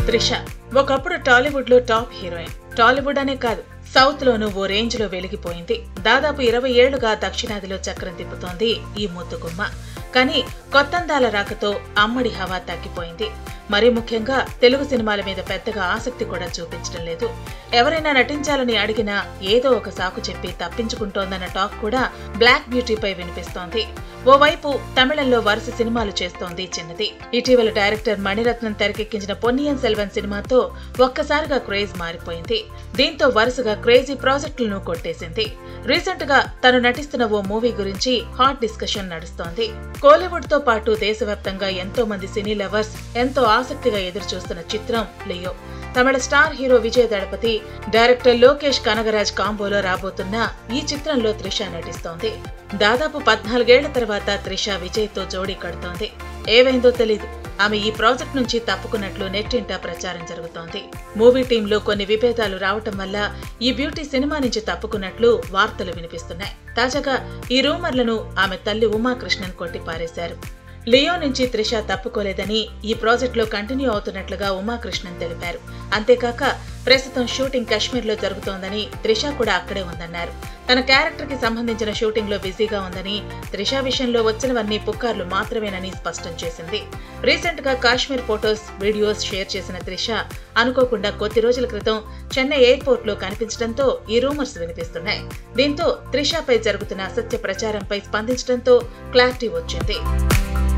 త్రిష ఒకప్పుడు టాలీవుడ్ లో top heroine Tollywood అనే కాదు సౌత్ లోనూ ఓ రేంజ్ లో వెలిగిపోయింది దాదాపు ఇరవై ఏళ్లుగా దక్షిణాదిలో చక్రం తిప్పుతోంది ఈ ముద్దుగుమ్మ కానీ కొత్తందాల రాకతో అమ్మడి హవా తగ్గిపోయింది మరీ ముఖ్యంగా తెలుగు సినిమాల మీద పెద్దగా ఆసక్తి కూడా చూపించడం లేదు ఎవరైనా నటించాలని అడిగినా ఏదో ఒక సాకు చెప్పి తప్పించుకుంటోందన్న టాక్ కూడా బ్లాక్ బ్యూటీపై వినిపిస్తోంది ఓవైపు తమిళంలో వరుస సినిమాలు చేస్తోంది చిన్నది ఇటీవల డైరెక్టర్ మణిరత్నం తెరకెక్కించిన పొన్నియన్ సెల్వన్ సినిమాతో ఒక్కసారిగా క్రేజ్ మారిపోయింది దీంతో వరుసగా క్రేజీ ప్రాజెక్టులను కొట్టేసింది రీసెంట్ గా తను నటిస్తున్న ఓ మూవీ గురించి హాట్ డిస్కషన్ నడుస్తోంది కోలీవుడ్ తో పాటు దేశవ్యాప్తంగా ఎంతో మంది సినీ లవర్స్ ఎంతో ఆసక్తిగా ఎదురుచూస్తున్న చిత్రం లియో తమిళ star hero Vijay Thalapathy director Lokesh Kanagaraj కాంబోలో రాబోతున్న ఈ చిత్రంలో త్రిష నటిస్తోంది దాదాపు పద్నాలుగేళ్ల తర్వాత త్రిష విజయ్ తో జోడీ కడుతోంది ఏవైందో తెలీదు ఆమె ఈ ప్రాజెక్ట్ నుంచి తప్పుకున్నట్లు నెట్టింట ప్రచారం జరుగుతోంది మూవీ టీంలో కొన్ని విభేదాలు రావటం వల్ల ఈ బ్యూటీ సినిమా నుంచి తప్పుకున్నట్లు వార్తలు వినిపిస్తున్నాయి తాజాగా ఈ రూమర్లను ఆమె తల్లి ఉమాకృష్ణన్ కొట్టిపారేశారు లియో నుంచి త్రిష తప్పుకోలేదని ఈ ప్రాజెక్టులో కంటిన్యూ అవుతున్నట్లుగా ఉమాకృష్ణన్ తెలిపారు అంతేకాక ప్రస్తుతం షూటింగ్ కశ్మీర్లో జరుగుతోందని త్రిష కూడా అక్కడే ఉందన్నారు తన క్యారెక్టర్ కి సంబంధించిన షూటింగ్ లో బిజీగా ఉందని త్రిష విషయంలో వచ్చినవన్నీ పుకార్లు మాత్రమేనని స్పష్టం చేసింది రీసెంట్ గా కాశ్మీర్ ఫొటోస్ వీడియోస్ షేర్ చేసిన త్రిష అనుకోకుండా కొద్ది రోజుల క్రితం చెన్నై ఎయిర్పోర్ట్ లో కనిపించడంతో ఈ రూమర్స్ వినిపిస్తున్నాయి దీంతో త్రిషపై జరుగుతున్న అసత్య ప్రచారంపై స్పందించడంతో క్లారిటీ వచ్చింది